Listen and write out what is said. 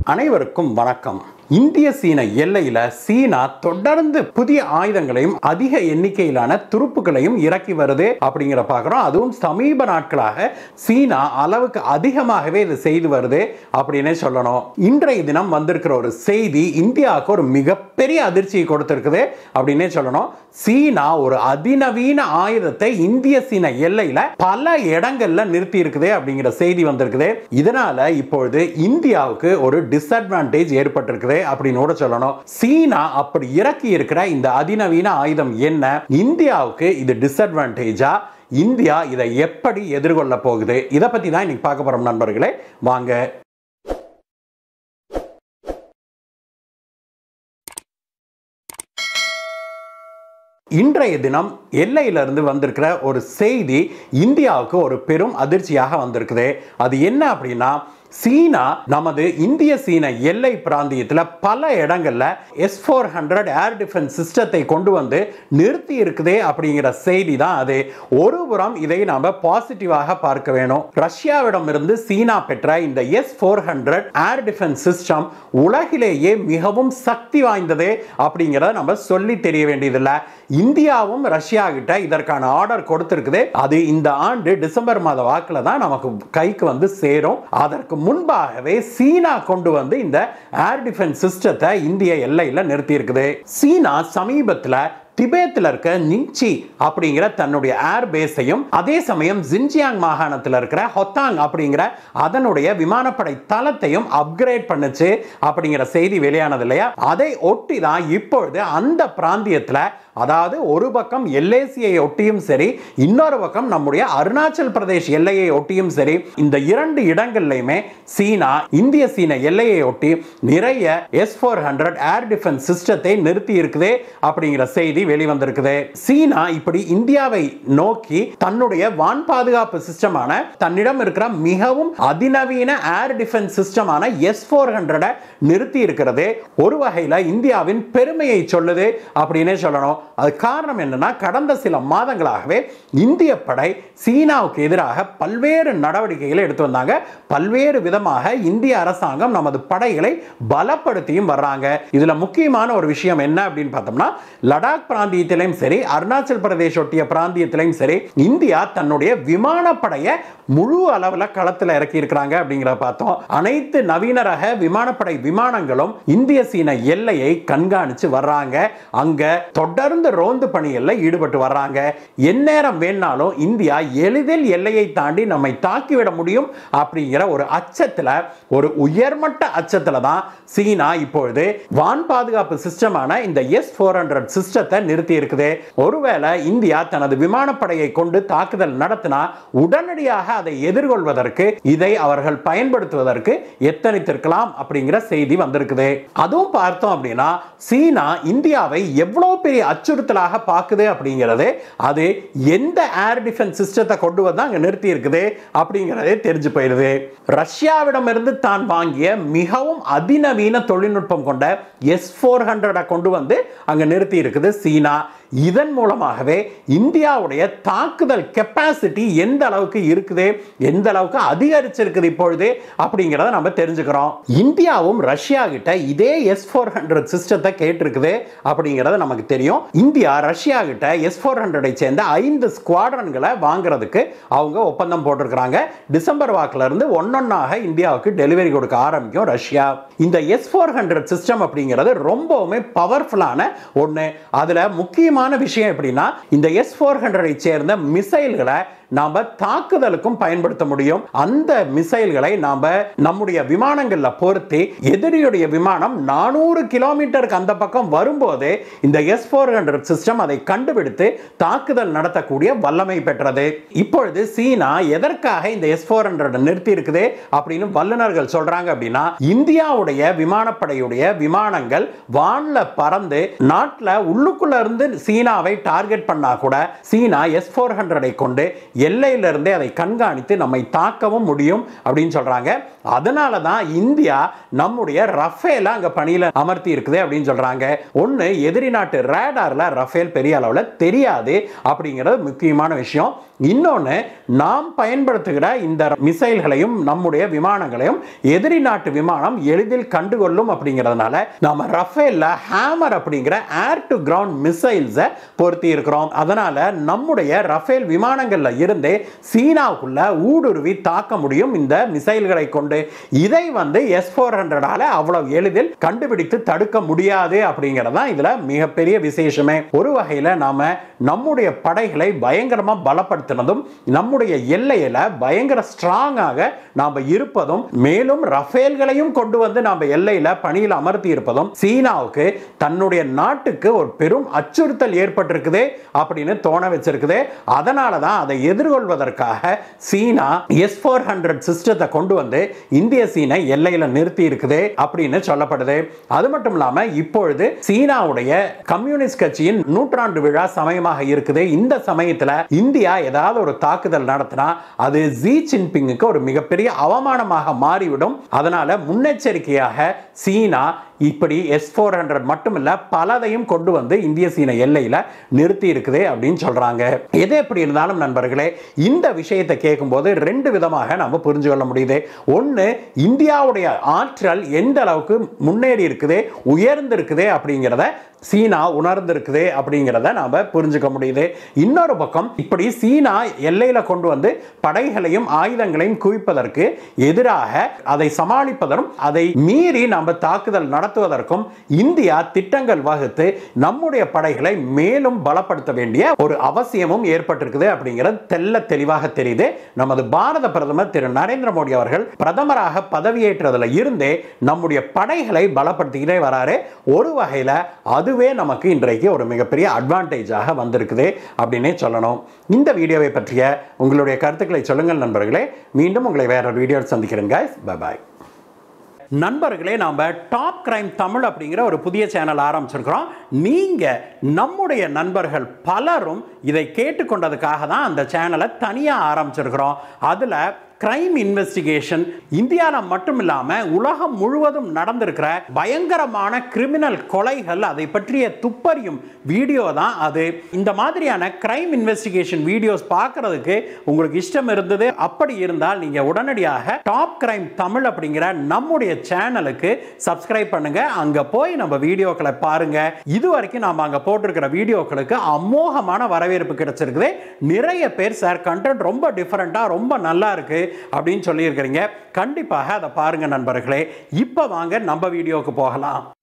அனைவருக்கும் வணக்கம் இந்திய சீன எல்லையில சீனா தொடர்ந்து புதிய ஆயுதங்களையும் அதிக எண்ணிக்கையிலான துருப்புகளையும் இறக்கி வருது அப்படிங்கிற பார்க்குறோம் அதுவும் சமீப நாட்களாக சீனா அளவுக்கு அதிகமாகவே இது செய்து வருது அப்படின்னே சொல்லணும் இன்றைய தினம் வந்திருக்கிற ஒரு செய்தி இந்தியாவுக்கு ஒரு மிகப்பெரிய அதிர்ச்சியை கொடுத்திருக்குது அப்படின்னே சொல்லணும் சீனா ஒரு அதிநவீன ஆயுதத்தை இந்திய சீன எல்லையில பல இடங்கள்ல நிறுத்தி இருக்குது அப்படிங்கிற செய்தி வந்திருக்குது இதனால இப்பொழுது இந்தியாவுக்கு ஒரு டிஸ்அட்வான்டேஜ் ஏற்பட்டிருக்குது அப்படின்னு கூட சொல்லணும் சீனா அப்படி இறக்கி இருக்கிற இந்த அதிநவீன ஆயுதம் என்ன இந்தியாவுக்கு இது டிஸ்அட்வான்டேஜா இந்தியா இதை எப்படி எதிர்கொள்ள போகுது இதை பத்தி தான் இன்னைக்கு பார்க்க போறோம் நண்பர்களே வாங்க இன்றைய தினம் எல்லையிலிருந்து வந்திருக்கிற ஒரு செய்தி இந்தியாவுக்கு ஒரு பெரும் அதிர்ச்சியாக வந்திருக்குது அது என்ன அப்படின்னா சீனா நமது இந்திய சீன எல்லை பிராந்தியத்தில் பல இடங்கள்ல S four hundred air defence சிஸ்டத்தை கொண்டு வந்து நிறுத்தி இருக்குதே அப்படிங்கிற செய்தி தான் அது ஒரு புறம் இதை நாம பாசிட்டிவாக பார்க்க வேணும் ரஷ்யாவிடம் இருந்து சீனா பெற்ற இந்த S four hundred air defence system உலகிலேயே மிகவும் சக்தி வாய்ந்தது அப்படிங்கிறத நம்ம சொல்லி தெரிய வேண்டியதில்லை இந்தியாவும் ரஷ்யா கிட்ட இதற்கான ஆர்டர் கொடுத்திருக்குது அது இந்த ஆண்டு டிசம்பர் மாத வாக்கில் தான் நமக்கு கைக்கு வந்து சேரும் அதற்கு முன்பாகவே சீனா கொண்டு வந்து இந்த ஏர் டிஃபென்ஸ் சிஸ்டத்தை இந்திய எல்லையில் நிறுத்தி இருக்குது சீனா சமீபத்தில் திபேத்தில் இருக்க நிங்சி அப்படிங்கிற தன்னுடைய ஏர் பேஸையும் அதே சமயம் ஜின்ஜியாங் மாகாணத்தில் இருக்கிற ஹொத்தாங் அப்படிங்கிற அதனுடைய விமானப்படை தளத்தையும் அப்கிரேட் பண்ணுச்சு அப்படிங்கிற செய்தி வெளியானது இல்லையா அதை ஒட்டி தான் இப்பொழுது அந்த பிராந்தியத்தில் அதாவது ஒரு பக்கம் எல்ஏசியை ஒட்டியும் சரி இன்னொரு பக்கம் நம்முடைய அருணாச்சல் பிரதேஷ் எல்லையை ஒட்டியும் சரி இந்த இரண்டு இடங்கள்லையுமே சீனா இந்திய சீன எல்லையை ஒட்டி நிறைய S four hundred air defence சிஸ்டத்தை நிறுத்தி இருக்குதே அப்படிங்கிற செய்தி வெளிவந்திருக்குது சீனா இப்படி இந்தியாவை நோக்கி தன்னுடைய வான் பாதுகாப்பு சிஸ்டமான தன்னிடம் இருக்கிற மிகவும் அதிநவீன ஏர் டிஃபென்ஸ் சிஸ்டமான எஸ் ஃபோர் ஹண்ட்ரட நிறுத்தி இருக்கிறது ஒரு வகையில் இந்தியாவின் பெருமையை சொல்லுது அப்படின்னே சொல்லணும் அது காரணம் என்னன்னா கடந்த சில மாதங்களாகவே இந்திய படை சீனாவுக்கு எதிராக பல்வேறு நடவடிக்கைகளை எடுத்து வந்தாங்க பல்வேறு விதமாக இந்திய அரசாங்கம் நமது படைகளை பலப்படுத்தியும் வர்றாங்க இதுல முக்கியமான ஒரு விஷயம் என்ன அப்படின்னு பார்த்தோம்னா லடாக் பிராந்தியத்திலையும் சரி அருணாச்சல் பிரதேஷ் ஒட்டிய பிராந்தியத்திலையும் சரி இந்தியா தன்னுடைய விமானப்படையை முழு அளவில் களத்தில் இறக்கி இருக்கிறாங்க அப்படிங்கிறத பார்த்தோம் அனைத்து நவீன ரக விமானப்படை விமானங்களும் இந்திய சீன எல்லையை கண்காணிச்சு வர்றாங்க அங்க தொடர்ந்து ரோந்து பணிகளில் ஈடுபட்டு வர்றாங்க எந்நேரம் வேணாலும் இந்தியா எளிதில் எல்லையை தாண்டி நம்மை தாக்கிவிட முடியும் அப்படிங்கிற ஒரு அச்சத்தில் ஒரு உயர்மட்ட அச்சத்தில் தான் சீனா இப்பொழுது வான் பாதுகாப்பு சிஸ்டமான இந்த எஸ் ஃபோர் ஹண்ட்ரட் சிஸ்டத்தை நிறுத்தி இருக்குது ஒருவேளை இந்தியா தனது விமானப்படையை கொண்டு தாக்குதல் நடத்தினா உடனடியாக அதை எதிர்கொள்வதற்கு இதை அவர்கள் பயன்படுத்துவதற்கு எத்தனைத்திருக்கலாம் அப்படிங்கிற செய்தி வந்திருக்குது அதுவும் பார்த்தோம் அப்படின்னா சீனா இந்தியாவை எவ்வளவு பெரிய அச்சுறுத்தலாக பார்க்குது அப்படிங்கிறது அது எந்த ஏர் டிஃபென்ஸ் சிஸ்டத்தை கொண்டு வந்து அங்கே நிறுத்தி இருக்குது அப்படிங்கிறதே தெரிஞ்சு போயிடுது ரஷ்யாவிடம் இருந்து தான் வாங்கிய மிகவும் அதிநவீன தொழில்நுட்பம் கொண்ட எஸ் ஃபோர் ஹண்ட்ரடை கொண்டு வந்து அங்கே நிறுத்தி இருக்குது சீனா இதன் மூலமாகவே இந்தியாவுடைய தாக்குதல் கெப்பாசிட்டி எந்த அளவுக்கு இருக்குது எந்த அளவுக்கு அதிகரிச்சிருக்குது இப்பொழுது அப்படிங்கிறத நம்ம தெரிஞ்சுக்கிறோம் இந்தியாவும் ரஷ்யா கிட்ட இதே எஸ் ஃபோர் ஹண்ட்ரட் சிஸ்டத்தை கேட்டிருக்குது அப்படிங்கிறது நமக்கு தெரியும் இந்தியா ரஷ்யா கிட்ட எஸ் ஃபோர் ஹண்ட்ரடை சேர்ந்த ஐந்து ஸ்குவாட்ரன்களை வாங்குறதுக்கு அவங்க ஒப்பந்தம் போட்டிருக்கிறாங்க டிசம்பர் வாக்கில் இருந்து ஒன்னொன்னாக இந்தியாவுக்கு டெலிவரி கொடுக்க ஆரம்பிக்கும் ரஷ்யா இந்த எஸ் ஃபோர் ஹண்ட்ரட் சிஸ்டம் அப்படிங்கிறது ரொம்பவுமே பவர்ஃபுல்லான ஒன்று அதில் முக்கியமான விஷயம் எப்படின்னா இந்த எஸ் ஃபோர் ஹண்ட்ரடை சேர்ந்த மிசைல்களை நாம தாக்குதலுக்கும் பயன்படுத்த முடியும் அந்த மிசைல்களை நாம நம்முடைய விமானங்கள்ல பொருத்தி எதிரியுடைய விமானம் நானூறு கிலோமீட்டருக்கு அந்த பக்கம் வரும்போது இந்த எஸ் ஃபோர் ஹண்ட்ரட் சிஸ்டம் அதை கண்டுபிடித்து தாக்குதல் நடத்தக்கூடிய வல்லமை பெற்றது இப்பொழுது சீனா எதற்காக இந்த எஸ் ஃபோர் ஹண்ட்ரட் நிறுத்தி இருக்குது அப்படின்னு வல்லுநர்கள் சொல்றாங்க அப்படின்னா இந்தியாவுடைய விமானப்படையுடைய விமானங்கள் வான்ல பறந்து நாட்டில் உள்ளுக்குள்ள இருந்து சீனாவை டார்கெட் பண்ணா கூட சீனா எஸ் ஃபோர் ஹண்ட்ரடை கொண்டு எல்லையிலிருந்தே அதை கண்காணித்து நம்மை தாக்கவும் முடியும் அப்படின்னு சொல்றாங்க அதனால தான் இந்தியா நம்முடைய ரஃபேல அங்க பணியில அமர்த்தி இருக்குது அப்படின்னு சொல்றாங்க ஒன்னு எதிரி நாட்டு ரேடார்ல ரஃபேல் பெரிய அளவில் தெரியாது அப்படிங்கிறது முக்கியமான விஷயம் இன்னொன்று நாம் பயன்படுத்துகிற இந்த மிசைல்களையும் நம்முடைய விமானங்களையும் எதிரி நாட்டு விமானம் எளிதில் கண்டுகொள்ளும் அப்படிங்கிறதுனால நாம ரஃபேல்ல ஹேமர் அப்படிங்கிற ஏர் டு கிரவுண்ட் மிசைல்ஸை பொருத்தி இருக்கிறோம் அதனால நம்முடைய ரஃபேல் விமானங்கள்ல இருந்தே சீனாவுக்குள்ள ஊடுருவி தாக்க முடியும் இந்த மிசைல்களை கொண்டு இதை வந்து எஸ் ஃபோர் ஹண்ட்ரடால அவ்வளவு எளிதில் கண்டுபிடித்து தடுக்க முடியாது அப்படிங்கிறது தான் இதுல மிகப்பெரிய விசேஷமே ஒரு வகையில நாம நம்முடைய படைகளை பயங்கரமா பலப்படுத்தினதும் நம்முடைய எல்லையில பயங்கர ஸ்ட்ராங்காக நாம இருப்பதும் மேலும் ரஃபேல்களையும் கொண்டு வந்து நாம எல்லையில பணியில் அமர்த்தி இருப்பதும் சீனாவுக்கு தன்னுடைய நாட்டுக்கு ஒரு பெரும் அச்சுறுத்தல் ஏற்பட்டிருக்குது அப்படின்னு தோண வச்சிருக்குது அதனால தான் அதை எதிர்கொள்வதற்காக சீனா எஸ் ஃபோர் ஹண்ட்ரட் சிஸ்டத்தை கொண்டு வந்து இந்திய சீனை எல்லையில நிறுத்தி இருக்குது அப்படின்னு சொல்லப்படுது அது மட்டும் இல்லாம இப்பொழுது சீனாவுடைய கம்யூனிஸ்ட் கட்சியின் நூற்றாண்டு விழா சமயமாக இருக்குது இந்த சமயத்துல இந்தியா ஏதாவது ஒரு தாக்குதல் நடத்தினா அது ஜி ஜின்பிங்குக்கு ஒரு மிகப்பெரிய அவமானமாக மாறிவிடும் அதனால முன்னெச்சரிக்கையாக சீனா இப்படி எஸ் ஃபோர் ஹண்ட்ரட் மட்டும் இல்ல பலதையும் கொண்டு வந்து இந்திய சீன எல்லையில நிறுத்தி இருக்குது அப்படின்னு சொல்றாங்க எது எப்படி இருந்தாலும் நண்பர்களே இந்த விஷயத்தை கேட்கும்போது ரெண்டு விதமாக நம்ம புரிஞ்சு கொள்ள முடியுது ஒன்று இந்தியாவுடைய ஆற்றல் எந்த அளவுக்கு முன்னேறி இருக்குது உயர்ந்து இருக்குது அப்படிங்கிறத சீனா உணர்ந்திருக்குது அப்படிங்கிறத நாம புரிஞ்சுக்க முடியுது இன்னொரு பக்கம் இப்படி சீனா எல்லையில கொண்டு வந்து படைகளையும் ஆயுதங்களையும் குவிப்பதற்கு எதிராக அதை சமாளிப்பதற்கும் அதை மீறி நம்ம தாக்குதல் நடத்துவதற்கும் இந்தியா திட்டங்கள் வகுத்து நம்முடைய படைகளை மேலும் பலப்படுத்த வேண்டிய ஒரு அவசியமும் ஏற்பட்டிருக்குது அப்படிங்கிறது தெல்ல தெளிவாக தெரியுது நமது பாரத பிரதமர் திரு நரேந்திர மோடி அவர்கள் பிரதமராக பதவியேற்றதுல இருந்தே நம்முடைய படைகளை பலப்படுத்திக்கிட்டே வராரு ஒரு வகையில அதுவே நமக்கு இன்றைக்கு ஒரு மிகப்பெரிய அட்வான்டேஜாக வந்திருக்குது அப்படின்னே சொல்லணும் இந்த வீடியோவை பற்றிய உங்களுடைய கருத்துக்களை சொல்லுங்கள் நண்பர்களே மீண்டும் உங்களை வேற வீடியோ சந்திக்கிறேன் guys bye பாய் நண்பர்களே நாம் டாப் கிரைம் தமிழ் அப்படிங்கிற ஒரு புதிய சேனல் ஆரம்பிச்சிருக்கிறோம் நீங்கள் நம்முடைய நண்பர்கள் பலரும் இதை கேட்டுக்கொண்டதுக்காக தான் அந்த சேனலை தனியாக ஆரம்பிச்சிருக்கிறோம் அதில் கிரைம் இன்வெஸ்டிகேஷன் இந்தியாவில் மட்டும் இல்லாமல் உலகம் முழுவதும் நடந்திருக்கிற பயங்கரமான கிரிமினல் கொலைகள் அதை பற்றிய துப்பறியும் வீடியோ தான் அது இந்த மாதிரியான கிரைம் இன்வெஸ்டிகேஷன் வீடியோஸ் பார்க்கறதுக்கு உங்களுக்கு இஷ்டம் இருந்தது அப்படி இருந்தால் நீங்கள் உடனடியாக டாப் கிரைம் தமிழ் அப்படிங்கிற நம்முடைய சேனலுக்கு சப்ஸ்கிரைப் பண்ணுங்க அங்கே போய் நம்ம வீடியோக்களை பாருங்க இது வரைக்கும் நாம் அங்கே போட்டிருக்கிற வீடியோக்களுக்கு அமோகமான வரவேற்பு கிடைச்சிருக்குது நிறைய பேர் சார் கண்டென்ட் ரொம்ப டிஃப்ரெண்ட்டாக ரொம்ப நல்லா இருக்கு அப்படின்னு சொல்லியிருக்கிறீங்க கண்டிப்பாக அதை பாருங்க நண்பர்களே இப்போ வாங்க நம்ம வீடியோவுக்கு போகலாம்